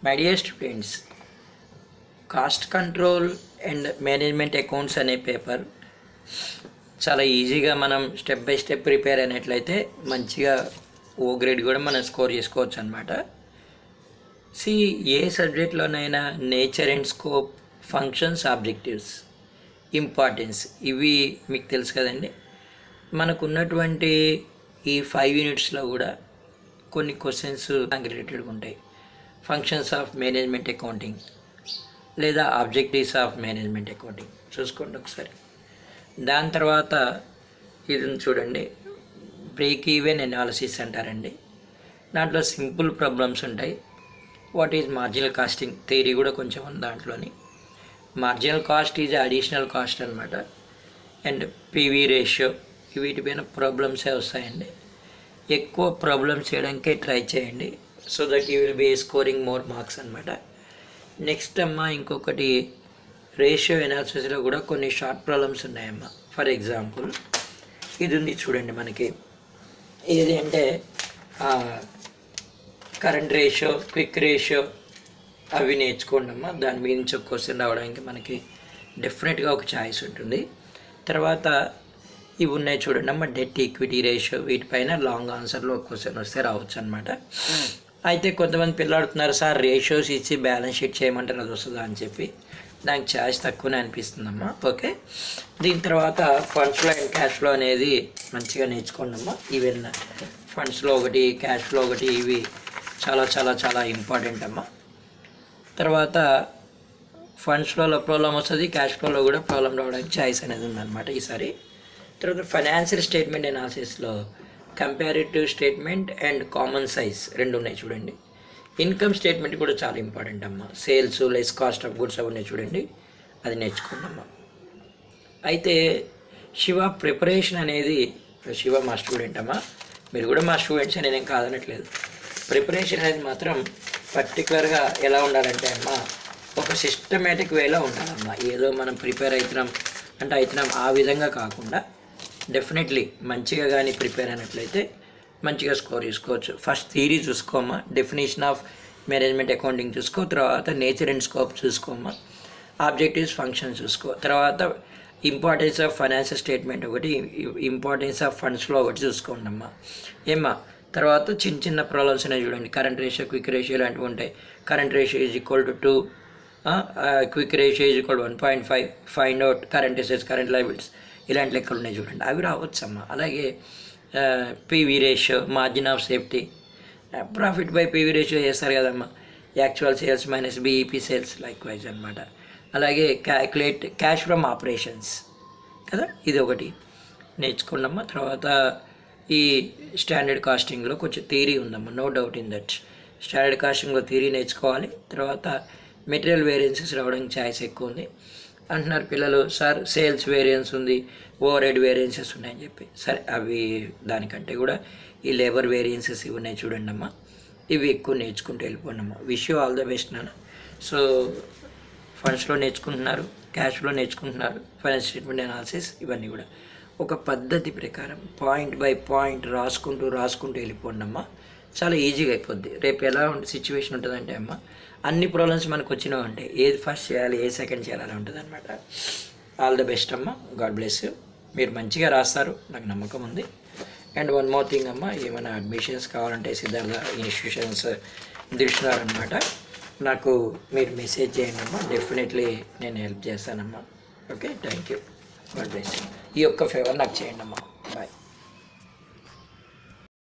my dear students cost control and management accounts అనే paper చాలా ఈజీగా మనం స్టెప్ బై స్టెప్ ప్రిపేర్ అయినట్లయితే మంచిగా ఓ గ్రేడ్ కూడా మనం స్కోర్ చేసుకోవచ్చు అనమాట సి ఏ సబ్జెక్ట్లోనైనా nature and scope functions objectives importance ఇవి మీకు తెలుసు కదండి మనకున్నటువంటి ఈ ఫైవ్ యూనిట్స్లో కూడా కొన్ని క్వశ్చన్స్ రిలేటెడ్గా ఉంటాయి ఫంక్షన్స్ ఆఫ్ మేనేజ్మెంట్ అకౌంటింగ్ లేదా ఆబ్జెక్టివ్స్ ఆఫ్ మేనేజ్మెంట్ అకౌంటింగ్ చూసుకోండి ఒకసారి దాని తర్వాత ఇది ఉంది చూడండి బ్రేక్ ఈవెన్ ఎనాలిసిస్ అంటారండి దాంట్లో సింపుల్ ప్రాబ్లమ్స్ ఉంటాయి what is marginal costing theory కూడా కొంచెం ఉంది దాంట్లోని marginal cost is additional cost అనమాట అండ్ పీవీ రేషియో వీటిపైన ప్రాబ్లమ్సే వస్తాయండి ఎక్కువ ప్రాబ్లమ్స్ చేయడానికే ట్రై చేయండి so that you will be scoring more marks అనమాట నెక్స్ట్ అమ్మ ఇంకొకటి రేషియో ఎనాలిసిస్లో కూడా కొన్ని షార్ట్ ప్రాబ్లమ్స్ ఉన్నాయమ్మా ఫర్ ఎగ్జాంపుల్ ఇది ఉంది చూడండి మనకి ఏది అంటే కరెంట్ రేషియో క్విక్ రేషియో అవి నేర్చుకోండి అమ్మా దాని మీద నుంచి ఒక క్వశ్చన్ రావడానికి మనకి డెఫినెట్గా ఒక ఛాయిస్ ఉంటుంది తర్వాత ఇవి ఉన్నాయి చూడండి అమ్మ డెట్ ఈక్విటీ రేషియో వీటిపైన లాంగ్ ఆన్సర్లో ఒక క్వశ్చన్ వస్తే రావచ్చు అనమాట అయితే కొంతమంది పిల్లాడుతున్నారు సార్ రేషియోస్ ఇచ్చి బ్యాలెన్స్ షీట్ చేయమంటారు అది వస్తుందా అని చెప్పి దానికి ఛాయిస్ తక్కువనే అనిపిస్తుందమ్మా ఓకే దీని తర్వాత funds flow and cash flow అనేది మంచిగా నేర్చుకోండి అమ్మా ఈవెన్ ఫండ్స్లో ఒకటి క్యాష్ ఫ్లో ఒకటి ఇవి చాలా చాలా చాలా ఇంపార్టెంట్ అమ్మా తర్వాత ఫండ్స్ ఫ్లోలో ప్రాబ్లం వస్తుంది క్యాష్ ఫ్లోలో కూడా ప్రాబ్లం రావడానికి ఛాయిస్ అనేది ఉందన్నమాట ఈసారి తర్వాత ఫైనాన్షియల్ స్టేట్మెంట్ ఎనాలిసిస్లో comparative statement and common size రెండు ఉన్నాయి చూడండి ఇన్కమ్ స్టేట్మెంట్ కూడా చాలా ఇంపార్టెంట్ అమ్మ sales less cost of goods అవి ఉన్నాయి చూడండి అది నేర్చుకోండి అమ్మ అయితే శివ ప్రిపరేషన్ అనేది శివ మా స్టూడెంట్ అమ్మా మీరు కూడా మా స్టూడెంట్స్ నేనేం కాదనట్లేదు ప్రిపరేషన్ అనేది మాత్రం పర్టికులర్గా ఎలా ఉండాలంటే అమ్మ ఒక సిస్టమేటిక్ వేలో ఉండాలమ్మా ఏదో మనం ప్రిపేర్ అవుతున్నాం అంటే అవుతున్నాం ఆ విధంగా కాకుండా డెఫినెట్లీ మంచిగా కానీ ప్రిపేర్ అయినట్లయితే మంచిగా స్కోర్ చేసుకోవచ్చు ఫస్ట్ థియరీ చూసుకోమ్మా డెఫినేషన్ ఆఫ్ మేనేజ్మెంట్ అకౌంటింగ్ చూసుకో తర్వాత నేచర్ అండ్ స్కోప్ చూసుకోమ్మా ఆబ్జెక్టివ్స్ ఫంక్షన్ చూసుకో తర్వాత ఇంపార్టెన్స్ ఆఫ్ ఫైనాన్షియల్ స్టేట్మెంట్ ఒకటి ఇంపార్టెన్స్ ఆఫ్ ఫండ్స్లో ఒకటి చూసుకోండి అమ్మా ఏమ్మా తర్వాత చిన్న చిన్న ప్రాబ్లమ్స్ ఉన్నాయి చూడండి కరెంట్ రేషియో క్విక్ రేషియో లాంటివి ఉంటాయి current ratio is equal to two quick ratio is equal one point five find out current assets current liabilities ఇలాంటి లెక్కలు ఉన్నాయి చూడండి అవి రావచ్చమ్మా అలాగే PV ratio margin of safety profit by PV ratio చేస్తారు కదమ్మా actual sales minus BEP sales like wise అనమాట అలాగే క్యాల్కులేట్ క్యాష్ ఫ్రమ్ ఆపరేషన్స్ కదా ఇది ఒకటి నేర్చుకున్నామ్మా తర్వాత ఈ స్టాండర్డ్ కాస్టింగ్లో కొంచెం థియరీ ఉందమ్మా no doubt in that standard కాస్టింగ్లో థియరీ నేర్చుకోవాలి తర్వాత మెటీరియల్ వేరియన్సెస్ రావడానికి ఛాయిస్ ఎక్కువ ఉంది అంటున్నారు పిల్లలు సార్ సేల్స్ వేరియన్స్ ఉంది ఓవర్ హెడ్ వేరియన్సెస్ ఉన్నాయని చెప్పి సరే అవి దానికంటే కూడా ఈ లేబర్ వేరియన్సెస్ ఇవి ఉన్నాయి చూడండి అమ్మా ఇవి ఎక్కువ నేర్చుకుంటూ వెళ్ళిపోండి అమ్మా wish you all the best నాన్న సో ఫండ్స్లో నేర్చుకుంటున్నారు క్యాష్లో నేర్చుకుంటున్నారు ఫైనాన్స్ స్టేట్మెంట్ అనాలిసిస్ ఇవన్నీ కూడా ఒక పద్ధతి ప్రకారం పాయింట్ బై పాయింట్ రాసుకుంటూ రాసుకుంటూ వెళ్ళిపోండి అమ్మా చాలా ఈజీగా అయిపోద్ది రేపు ఎలా సిచ్యువేషన్ ఉంటుందంటే అమ్మ అన్ని ప్రాబ్లమ్స్ మనకు వచ్చినావు అంటే ఏది ఫస్ట్ చేయాలి ఏ సెకండ్ చేయాలి అలా ఉంటుంది అనమాట ఆల్ ద బెస్ట్ అమ్మ గాడ్ బ్లెస్ యూ మీరు మంచిగా రాస్తారు నాకు నమ్మకం ఉంది అండ్ వన్ మోర్ థింగ్ అమ్మ ఏమైనా అడ్మిషన్స్ కావాలంటే సిద్ధార్థ ఇన్స్టిట్యూషన్స్ దిల్చున్నారనమాట నాకు మీరు మెసేజ్ చేయండి అమ్మా డెఫినెట్లీ నేను హెల్ప్ చేస్తానమ్మా okay thank you God bless you ఈ యొక్క ఫేవర్ నాకు చేయండి అమ్మా